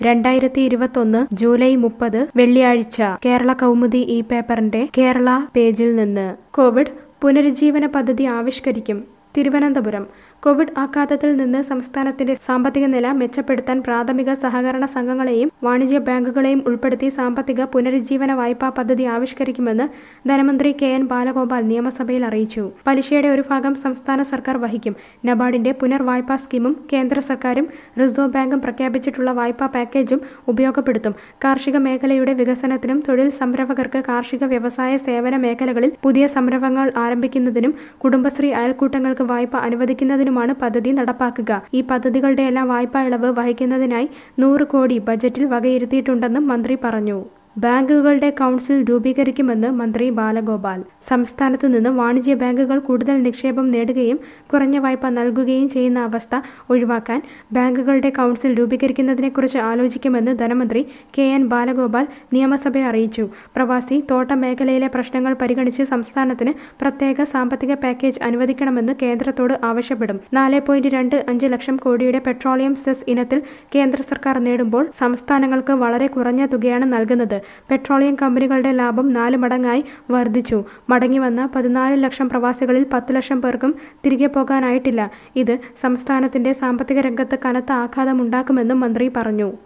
രണ്ടായിരത്തി ഇരുപത്തൊന്ന് ജൂലൈ മുപ്പത് വെള്ളിയാഴ്ച കേരള കൗമുദി ഈ പേപ്പറിന്റെ കേരള പേജിൽ നിന്ന് കോവിഡ് പുനരുജ്ജീവന പദ്ധതി ആവിഷ്കരിക്കും തിരുവനന്തപുരം കോവിഡ് ആഘാതത്തിൽ നിന്ന് സംസ്ഥാനത്തിന്റെ സാമ്പത്തിക നില മെച്ചപ്പെടുത്താൻ പ്രാഥമിക സഹകരണ സംഘങ്ങളെയും വാണിജ്യ ബാങ്കുകളെയും ഉൾപ്പെടുത്തി സാമ്പത്തിക പുനരുജ്ജീവന വായ്പാ പദ്ധതി ആവിഷ്കരിക്കുമെന്ന് ധനമന്ത്രി കെ എൻ ബാലഗോപാൽ നിയമസഭയിൽ അറിയിച്ചു പലിശയുടെ ഒരു ഭാഗം സംസ്ഥാന സർക്കാർ വഹിക്കും നബാർഡിന്റെ പുനർവായ്പാ സ്കീമും കേന്ദ്ര സർക്കാരും റിസർവ് ബാങ്കും പ്രഖ്യാപിച്ചിട്ടുള്ള വായ്പാ പാക്കേജും ഉപയോഗപ്പെടുത്തും കാർഷിക മേഖലയുടെ വികസനത്തിനും തൊഴിൽ സംരംഭകർക്ക് കാർഷിക വ്യവസായ സേവന മേഖലകളിൽ പുതിയ സംരംഭങ്ങൾ ആരംഭിക്കുന്നതിനും കുടുംബശ്രീ അയൽക്കൂട്ടങ്ങൾക്ക് വായ്പ അനുവദിക്കുന്നതിനുമാണ് പദ്ധതി നടപ്പാക്കുക ഈ പദ്ധതികളുടെയെല്ലാം വായ്പാ ഇളവ് വഹിക്കുന്നതിനായി നൂറ് കോടി ബജറ്റിൽ വകയിരുത്തിയിട്ടുണ്ടെന്നും മന്ത്രി പറഞ്ഞു ബാങ്കുകളുടെ കൗൺസിൽ രൂപീകരിക്കുമെന്ന് മന്ത്രി ബാലഗോപാൽ സംസ്ഥാനത്തു നിന്ന് വാണിജ്യ ബാങ്കുകൾ കൂടുതൽ നിക്ഷേപം നേടുകയും കുറഞ്ഞ വായ്പ നൽകുകയും ചെയ്യുന്ന അവസ്ഥ ഒഴിവാക്കാൻ ബാങ്കുകളുടെ കൗൺസിൽ രൂപീകരിക്കുന്നതിനെക്കുറിച്ച് ആലോചിക്കുമെന്ന് ധനമന്ത്രി കെ എൻ ബാലഗോപാൽ നിയമസഭയെ അറിയിച്ചു പ്രവാസി തോട്ട മേഖലയിലെ പ്രശ്നങ്ങൾ പരിഗണിച്ച് സംസ്ഥാനത്തിന് പ്രത്യേക സാമ്പത്തിക പാക്കേജ് അനുവദിക്കണമെന്ന് കേന്ദ്രത്തോട് ആവശ്യപ്പെടും നാല് പോയിന്റ് രണ്ട് അഞ്ച് ലക്ഷം കോടിയുടെ പെട്രോളിയം സെസ് ഇനത്തിൽ കേന്ദ്ര സർക്കാർ നേടുമ്പോൾ സംസ്ഥാനങ്ങൾക്ക് വളരെ കുറഞ്ഞ തുകയാണ് നൽകുന്നത് പെട്രോളിയം കമ്പനികളുടെ ലാഭം നാല് മടങ്ങായി വർദ്ധിച്ചു മടങ്ങിവന്ന പതിനാല് ലക്ഷം പ്രവാസികളിൽ പത്ത് ലക്ഷം പേർക്കും തിരികെ പോകാനായിട്ടില്ല ഇത് സംസ്ഥാനത്തിന്റെ സാമ്പത്തിക രംഗത്ത് കനത്ത ആഘാതമുണ്ടാക്കുമെന്നും മന്ത്രി പറഞ്ഞു